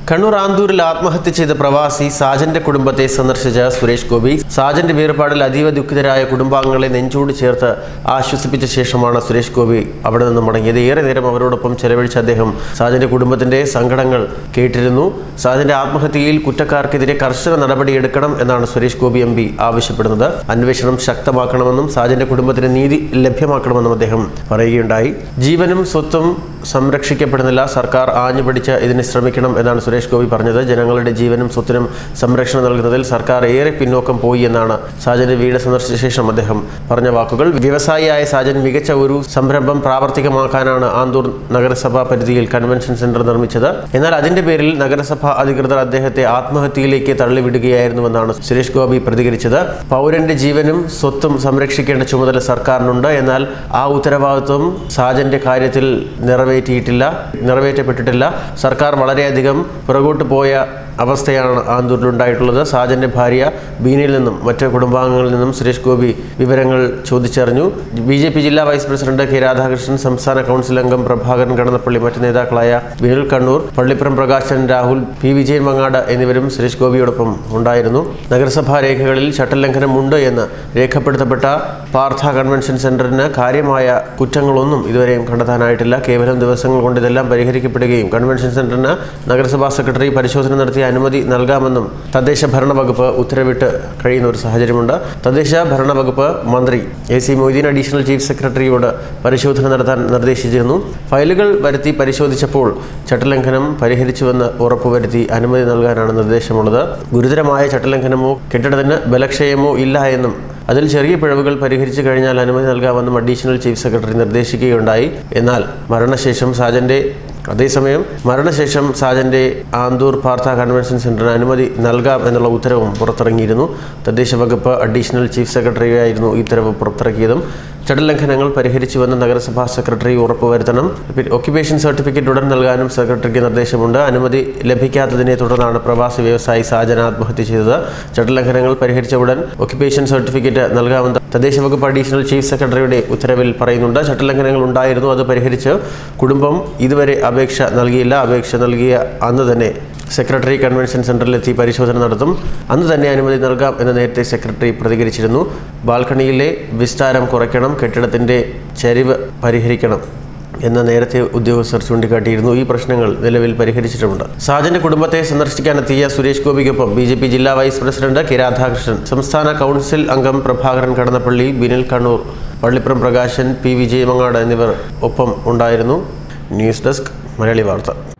കണ്ണൂർ ആന്തൂരിൽ ആത്മഹത്യ ചെയ്ത പ്രവാസി സാജന്റെ കുടുംബത്തെ സന്ദർശിച്ച സുരേഷ് ഗോപി സാജന്റെ വേർപാടിൽ അതീവ ദുഃഖിതരായ കുടുംബാംഗങ്ങളെ നെഞ്ചോട് ചേർത്ത് ആശ്വസിപ്പിച്ച ശേഷമാണ് സുരേഷ് ഗോപി അവിടെ നിന്ന് മടങ്ങിയത് ഏറെ നേരം അവരോടൊപ്പം ചെലവഴിച്ച അദ്ദേഹം സാജന്റെ കുടുംബത്തിന്റെ സങ്കടങ്ങൾ കേട്ടിരുന്നു സാജന്റെ ആത്മഹത്യയിൽ കുറ്റക്കാർക്കെതിരെ കർശന നടപടിയെടുക്കണം എന്നാണ് സുരേഷ് ഗോപി എം പി ആവശ്യപ്പെടുന്നത് അന്വേഷണം ശക്തമാക്കണമെന്നും സാജന്റെ കുടുംബത്തിന് നീതി ലഭ്യമാക്കണമെന്നും അദ്ദേഹം പറയുകയുണ്ടായി ജീവനും സ്വത്തും സംരക്ഷിക്കപ്പെടുന്നില്ല സർക്കാർ ആഞ്ഞുപിടിച്ച് ഇതിന് ശ്രമിക്കണം എന്നാണ് സുരേഷ് ഗോപി പറഞ്ഞത് ജനങ്ങളുടെ ജീവനും സ്വത്തിനും സംരക്ഷണം നൽകുന്നതിൽ സർക്കാർ ഏറെ പിന്നോക്കം പോയി എന്നാണ് സാജന്റെ വീട് സന്ദർശിച്ച ശേഷം അദ്ദേഹം പറഞ്ഞ വാക്കുകൾ വ്യവസായിയായ സാജൻ മികച്ച ഒരു സംരംഭം പ്രാവർത്തികമാക്കാനാണ് ആന്തൂർ നഗരസഭാ പരിധിയിൽ കൺവെൻഷൻ സെന്റർ നിർമ്മിച്ചത് എന്നാൽ അതിന്റെ പേരിൽ നഗരസഭാ അധികൃതർ അദ്ദേഹത്തെ ആത്മഹത്യയിലേക്ക് തള്ളിവിടുകയായിരുന്നുവെന്നാണ് സുരേഷ് ഗോപി പ്രതികരിച്ചത് പൗരന്റെ ജീവനും സ്വത്തും സംരക്ഷിക്കേണ്ട ചുമതല സർക്കാരിനുണ്ട് എന്നാൽ ആ ഉത്തരവാദിത്വം സാജന്റെ കാര്യത്തിൽ നിറവേറ്റിയിട്ടില്ല നിറവേറ്റപ്പെട്ടിട്ടില്ല സർക്കാർ വളരെയധികം പുറകോട്ട് പോയ അവസ്ഥയാണ് ആന്തൂരിലുണ്ടായിട്ടുള്ളത് സാജന്റെ ഭാര്യ ബീനയിൽ നിന്നും മറ്റ് കുടുംബാംഗങ്ങളിൽ നിന്നും സുരേഷ് ഗോപി വിവരങ്ങൾ ചോദിച്ചറിഞ്ഞു ബി ജെ പി ജില്ലാ വൈസ് പ്രസിഡന്റ് കെ രാധാകൃഷ്ണൻ സംസ്ഥാന കൗൺസിൽ അംഗം പ്രഭാകരൻ കടന്നപ്പള്ളി മറ്റ് നേതാക്കളായ വിനിൽ കണ്ണൂർ പള്ളിപ്പുറം പ്രകാശൻ രാഹുൽ പി വിജയൻ മങ്ങാട് എന്നിവരും സുരേഷ് ഗോപിയോടൊപ്പം ഉണ്ടായിരുന്നു നഗരസഭാ രേഖകളിൽ ചട്ടലംഘനമുണ്ട് എന്ന് രേഖപ്പെടുത്തപ്പെട്ട പാർത്ഥ കൺവെൻഷൻ സെന്ററിന് കാര്യമായ കുറ്റങ്ങളൊന്നും ഇതുവരെയും കണ്ടെത്താനായിട്ടില്ല കേവലം ദിവസങ്ങൾ കൊണ്ട് ഇതെല്ലാം പരിഹരിക്കപ്പെടുകയും കൺവെൻഷൻ സെന്ററിന് നഗരസഭാ സെക്രട്ടറി പരിശോധന നടത്തി അനുമതി നൽകാമെന്നും തദ്ദേശ ഭരണ വകുപ്പ് ഉത്തരവിട്ട് കഴിയുന്ന ഒരു സാഹചര്യമുണ്ട് തദ്ദേശ ഭരണ വകുപ്പ് മന്ത്രി A C Moideen additional chief സെക്രട്ടറിയോട് പരിശോധന നടത്താൻ നിർദ്ദേശിച്ചിരുന്നു ഫയലുകൾ വരുത്തി പരിശോധിച്ചപ്പോൾ ചട്ടലംഘനം പരിഹരിച്ചുവെന്ന് ഉറപ്പുവരുത്തി അനുമതി നൽകാനാണ് നിർദ്ദേശമുള്ളത് ഗുരുതരമായ ചട്ടലംഘനമോ കെട്ടിടത്തിന് ബലക്ഷയമോ ഇല്ല എന്നും അതിൽ ചെറിയ പിഴവുകൾ പരിഹരിച്ചു കഴിഞ്ഞാൽ അനുമതി നൽകാമെന്നും അഡീഷണൽ ചീഫ് സെക്രട്ടറി നിർദ്ദേശിക്കുകയുണ്ടായി എന്നാൽ മരണശേഷം സാജന്റെ അതേസമയം മരണശേഷം സാജന്റെ ആന്തൂർ പാർത്ഥ കൺവെൻഷൻ സെന്ററിന് അനുമതി നൽകാം എന്നുള്ള ഉത്തരവും പുറത്തിറങ്ങിയിരുന്നു തദ്ദേശ വകുപ്പ് അഡീഷണൽ ചീഫ് സെക്രട്ടറിയായിരുന്നു ഈ ഉത്തരവ് പുറത്തിറക്കിയതും ചട്ടലംഘനങ്ങൾ പരിഹരിച്ചുവെന്ന് നഗരസഭാ സെക്രട്ടറി ഉറപ്പുവരുത്തണം ഒക്യുപേഷൻ സർട്ടിഫിക്കറ്റ് ഉടൻ നൽകാനും സെക്രട്ടറിക്ക് നിർദ്ദേശമുണ്ട് അനുമതി ലഭിക്കാത്തതിനെ തുടർന്നാണ് പ്രവാസി വ്യവസായി സാജൻ ആത്മഹത്യ ചെയ്തത് ചട്ടലംഘനങ്ങൾ പരിഹരിച്ച ഉടൻ ഒക്യുപേഷൻ സർട്ടിഫിക്കറ്റ് നൽകാമെന്ന് തദ്ദേശ വകുപ്പ് അഡീഷണൽ ചീഫ് സെക്രട്ടറിയുടെ ഉത്തരവിൽ പറയുന്നുണ്ട് ചട്ടലംഘനങ്ങൾ ഉണ്ടായിരുന്നു അത് പരിഹരിച്ച് കുടുംബം ഇതുവരെ അപേക്ഷ നൽകിയില്ല അപേക്ഷ നൽകിയ അന്ന് തന്നെ സെക്രട്ടറി കൺവെൻഷൻ സെന്ററിലെത്തി പരിശോധന നടത്തും അന്ന് തന്നെ അനുമതി നൽകാം എന്ന് നേരത്തെ സെക്രട്ടറി പ്രതികരിച്ചിരുന്നു ബാൽക്കണിയിലെ വിസ്താരം കുറയ്ക്കണം കെട്ടിടത്തിൻ്റെ ചരിവ് പരിഹരിക്കണം എന്ന് നേരത്തെ ഉദ്യോഗസ്ഥർ ചൂണ്ടിക്കാട്ടിയിരുന്നു ഈ പ്രശ്നങ്ങൾ നിലവിൽ പരിഹരിച്ചിട്ടുമുണ്ട് സാജന്റെ കുടുംബത്തെ സന്ദർശിക്കാനെത്തിയ സുരേഷ് ഗോപിക്കൊപ്പം ബി ജെ പി ജില്ലാ വൈസ് പ്രസിഡന്റ് കെ രാധാകൃഷ്ണൻ സംസ്ഥാന കൗൺസിൽ അംഗം പ്രഭാകരൻ കടന്നപ്പള്ളി ബിനിൽ കണ്ണൂർ പള്ളിപ്പുറം പ്രകാശൻ പി വിജയമങ്ങാട് എന്നിവർ ഒപ്പം ഉണ്ടായിരുന്നു ന്യൂസ് ഡെസ്ക് മലയാളി വാർത്ത